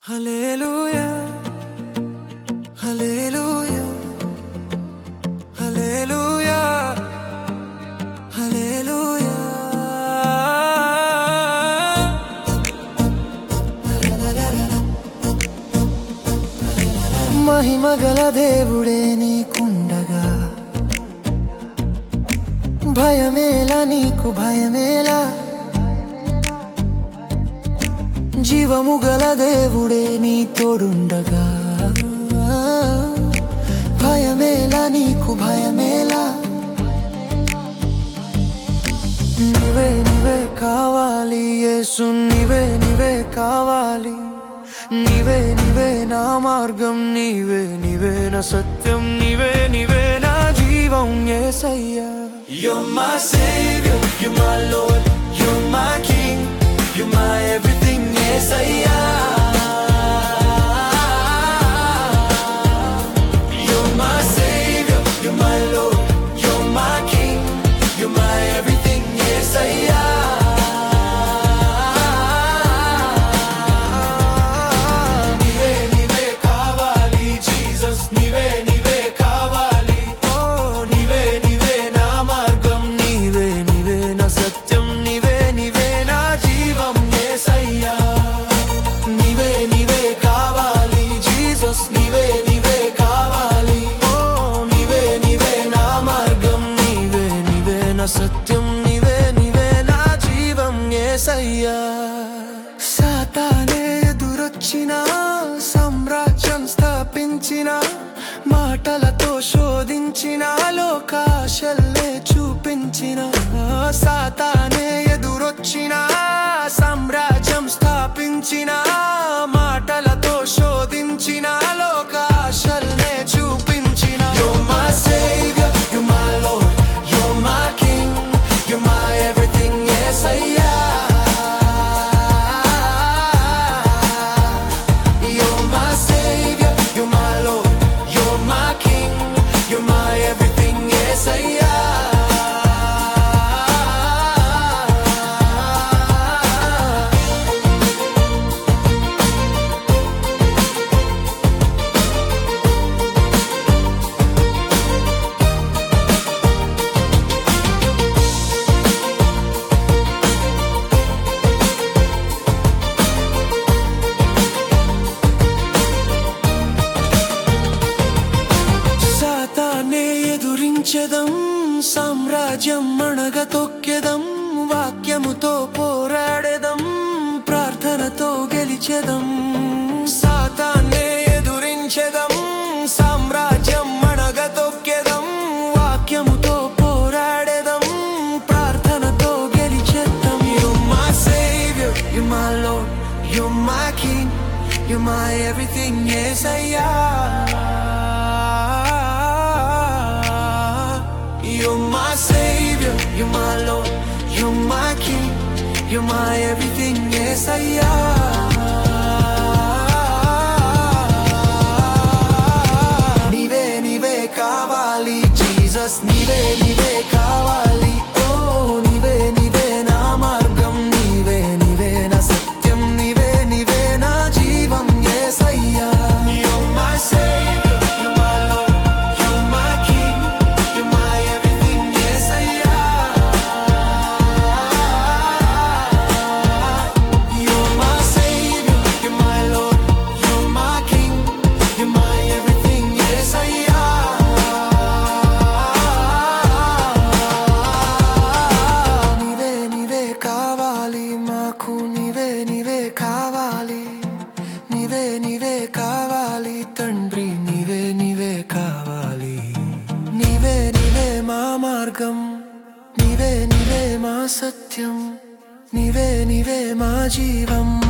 హల్లెలూయా హల్లెలూయా హల్లెలూయా హల్లెలూయా మహిమగల దేవుడే నీకుండగా భయమేలా నీకు భయమేలా జీవము గల దేవుడే నీ తోడుండగా భయమేలా నీకు భయమేలా నీవే నీవే కావాలి యేసు నీవే నీవే కావాలి నీవే నీవే నా మార్గం నీవే నీవే నా సత్యం నీవే నీవే నా జీవం యేసయ్యా You're my savior, you're my lord, you're my king, you're my everything, Yesayya You're my savior, you're my lord, you're my king, you're my everything, యేసయ్యా నీవే నీవే కావాలి జీసస్ నీవే నీవే కావాలి ఓ నీవే నీవే నా మార్గం నీవే నీవే నా సత్యం నీవే నీవే నా జీవం యేసయ్యా నీవే నీవే కావాలి జీసస్ నీవే నీవే కావాలి ఓ నీవే నీవే నా మార్గం నీవే నీవే నా సత్యం నీవే నీవే నా జీవం యేసయ్యా సాతానే ఎదురొచ్చిన సామ్రాజ్యం స్థాపించిన మాటలతో శోధించిన లోకాశల్లే చూపించిన సాతానే ఎదురొచ్చిన సామ్రాజ్యం స్థాపించిన మాటలతో శోధించిన లోకాశల్లే చూపించిన You're my savior, you're my lord, you're my king, you're my everything, yes I You're my savior, you're my lord, you're my king, you're my everything, yes I సాతానే ఎదురించెదం సామ్రాజ్యం అణగ తొక్కెదం వాక్యముతో పోరాడెదం ప్రార్థనతో గెలిచెదం సాతానే ఎదురించెదం సామ్రాజ్యం అణగ తొక్కెదం వాక్యముతో పోరాడెదం ప్రార్థనతో గెలిచెదం You're my savior, you're my lord, you're my king, you're my everything, yes I You're my savior, you're my lord, you're my king, you're my everything, yes I నీవే నీవే కావాలి Jesus నీవే నీవే కావాలి ఓ నీవే నీవే నా మార్గం నీవే నీవే నా సత్యం నీవే నీవే నా జీవం యేసయ్యా You're my savior, you're my lord, you're my king, you're my everything, Yesayya You're my savior, you're my lord, you're my king, you're my everything, యేసయ్యా నీవే నీవే కావాలి మాకు నీవే నీవే కావాలి నీవే నీవే కావాలి తండ్రి నీవే నీవే కావాలి నీవే నీవే మా మార్గం నీవే నీవే మా సత్యం నీవే నీవే మా జీవం